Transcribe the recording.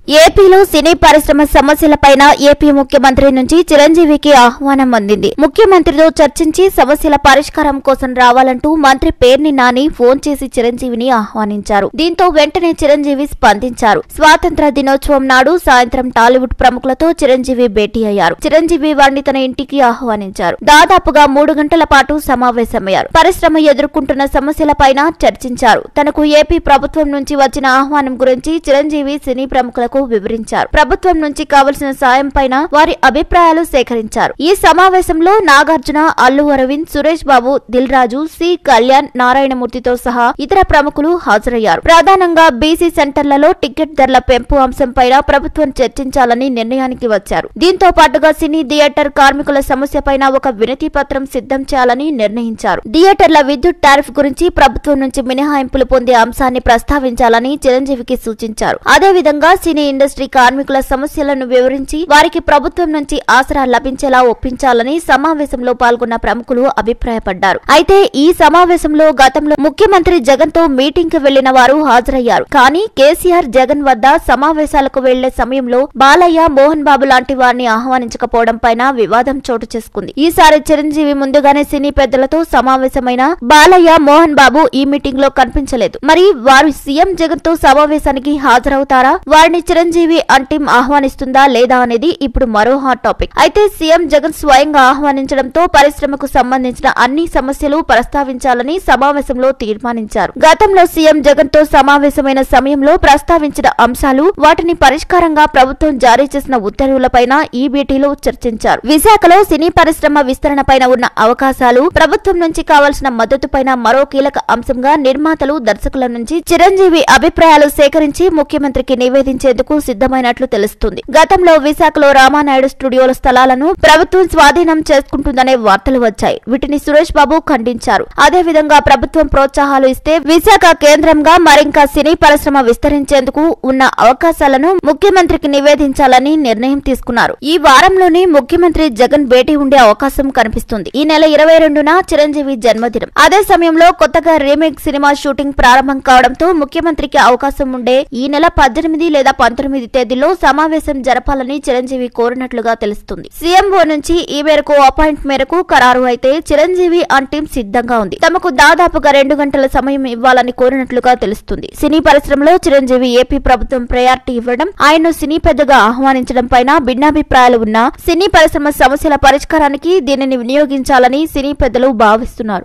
ఏపీలో సినీ పరిశ్రమ సమస్యలపైన ఏపీ ముఖ్యమంత్రి నుంచి చిరంజీవికి ఆహ్వానం అందింది ముఖ్యమంత్రితో చర్చించి సమస్యల పరిష్కారం కోసం రావాలంటూ మంత్రి పేర్ని నాని ఫోన్ చేసి చిరంజీవిని ఆహ్వానించారు దీంతో వెంటనే చిరంజీవి స్పందించారు స్వాతంత్ర దినోత్సవం నాడు సాయంత్రం టాలీవుడ్ ప్రముఖులతో చిరంజీవి భేటీ అయ్యారు చిరంజీవి వారిని తన ఇంటికి ఆహ్వానించారు దాదాపుగా మూడు గంటల పాటు సమావేశమయ్యారు పరిశ్రమ ఎదుర్కొంటున్న సమస్యలపైన చర్చించారు తనకు ఏపీ ప్రభుత్వం నుంచి వచ్చిన ఆహ్వానం గురించి చిరంజీవి సినీ ప్రముఖులకు వివరించారు ప్రభుత్వం నుంచి కావలసిన సాయం పైన వారి అభిప్రాయాలు సేకరించారు ఈ సమావేశంలో నాగార్జున అల్లు అరవింద్ సురేష్ బాబు దిల్ రాజు సి కళ్యాణ్ నారాయణమూర్తితో సహా ఇతర ప్రముఖులు హాజరయ్యారు ప్రధానంగా బీసీ సెంటర్లలో టికెట్ ధరల పెంపు అంశంపైన ప్రభుత్వం చర్చించాలని నిర్ణయానికి వచ్చారు దీంతో పాటుగా సినీ థియేటర్ కార్మికుల సమస్యపైన ఒక వినతి పత్రం సిద్ధం చేయాలని నిర్ణయించారు థియేటర్ల విద్యుత్ టారిఫ్ గురించి ప్రభుత్వం నుంచి మినహాయింపులు పొందే అంశాన్ని ప్రస్తావించాలని చిరంజీవికి సూచించారు అదేవిధంగా సినీ ఇండస్ట్రీ కార్మికుల సమస్యలను వివరించి వారికి ప్రభుత్వం నుంచి ఆసరా లభించేలా ఒప్పించాలని సమావేశంలో పాల్గొన్న ప్రముఖులు అభిప్రాయపడ్డారు అయితే ఈ సమావేశంలో గతంలో ముఖ్యమంత్రి జగన్ తో మీటింగ్ కి వెళ్లిన వారు హాజరయ్యారు కానీ కేసీఆర్ జగన్ వద్ద సమావేశాలకు వెళ్లే సమయంలో బాలయ్య మోహన్ బాబు లాంటి వారిని ఆహ్వానించకపోవడం పైన వివాదం చోటు చేసుకుంది ఈసారి చిరంజీవి ముందుగానే సినీ పెద్దలతో సమావేశమైన బాలయ్య మోహన్ బాబు ఈ మీటింగ్ లో కనిపించలేదు మరి వారు సీఎం జగన్ తో సమావేశానికి హాజరవుతారా వారిని చిరంజీవి అంటిం ఆహ్వానిస్తుందా లేదా అనేది ఇప్పుడు మరో హాట్ టాపిక్ అయితే సీఎం జగన్ స్వయంగా ఆహ్వానించడంతో పరిశ్రమకు సంబంధించిన అన్ని సమస్యలు ప్రస్తావించాలని సమావేశంలో తీర్మానించారు గతంలో సీఎం జగన్ తో సమావేశమైన సమయంలో ప్రస్తావించిన అంశాలు వాటిని పరిష్కారంగా ప్రభుత్వం జారీ చేసిన ఉత్తర్వులపైన ఈ భేటీలో చర్చించారు విశాఖలో సినీ పరిశ్రమ విస్తరణపైన ఉన్న అవకాశాలు ప్రభుత్వం నుంచి కావాల్సిన మద్దతుపైన మరో కీలక అంశంగా నిర్మాతలు దర్శకుల నుంచి చిరంజీవి అభిప్రాయాలు సేకరించి ముఖ్యమంత్రికి నివేదించేందుకు సిద్ధమైనట్లు తెలుస్తుంది గతంలో విశాఖలో రామానాయుడు స్టూడియోల స్థలాలను ప్రభుత్వం స్వాధీనం చేసుకుంటుందనే వార్తలు వచ్చాయి వీటిని సురేష్ బాబు ఖండించారు అదేవిధంగా ప్రభుత్వం ప్రోత్సాహాలు ఇస్తే విశాఖ కేంద్రంగా మరింకా సినీ పరిశ్రమ విస్తరించేందుకు ఉన్న అవకాశాలను ముఖ్యమంత్రికి నివేదించాలని నిర్ణయం తీసుకున్నారు ఈ వారంలోనే ముఖ్యమంత్రి జగన్ భేటీ ఉండే అవకాశం కనిపిస్తుంది ఈ నెల ఇరవై రెండున చిరంజీవి జన్మదినం అదే సమయంలో కొత్తగా రీమేక్ సినిమా షూటింగ్ ప్రారంభం కావడంతో ముఖ్యమంత్రికి అవకాశం ఉండే ఈ నెల పద్దెనిమిది లేదా పంతొమ్మిది తేదీలో సమావేశం జరపాలని చిరంజీవి కోరినట్లుగా తెలుస్తుంది సీఎంఓ నుంచి ఈ మేరకు అపాయింట్ మేరకు ఖరారు అయితే చిరంజీవి అండ్ టీం సిద్ధంగా ఉంది తమకు దాదాపుగా రెండు గంటల సమయం ఇవ్వాలని కోరినట్లుగా తెలుస్తుంది సినీ పరిశ్రమలో చిరంజీవి ఏపీ ప్రభుత్వం ప్రయారిటీ ఇవ్వడం ఆయన్ను సినీ పెద్దగా ఆహ్వానించడం పైన భిన్నాభిప్రాయాలు ఉన్నా సినీ పరిశ్రమ సమస్యల పరిష్కారానికి దీనిని వినియోగించాలని సినీ పెద్దలు భావిస్తున్నారు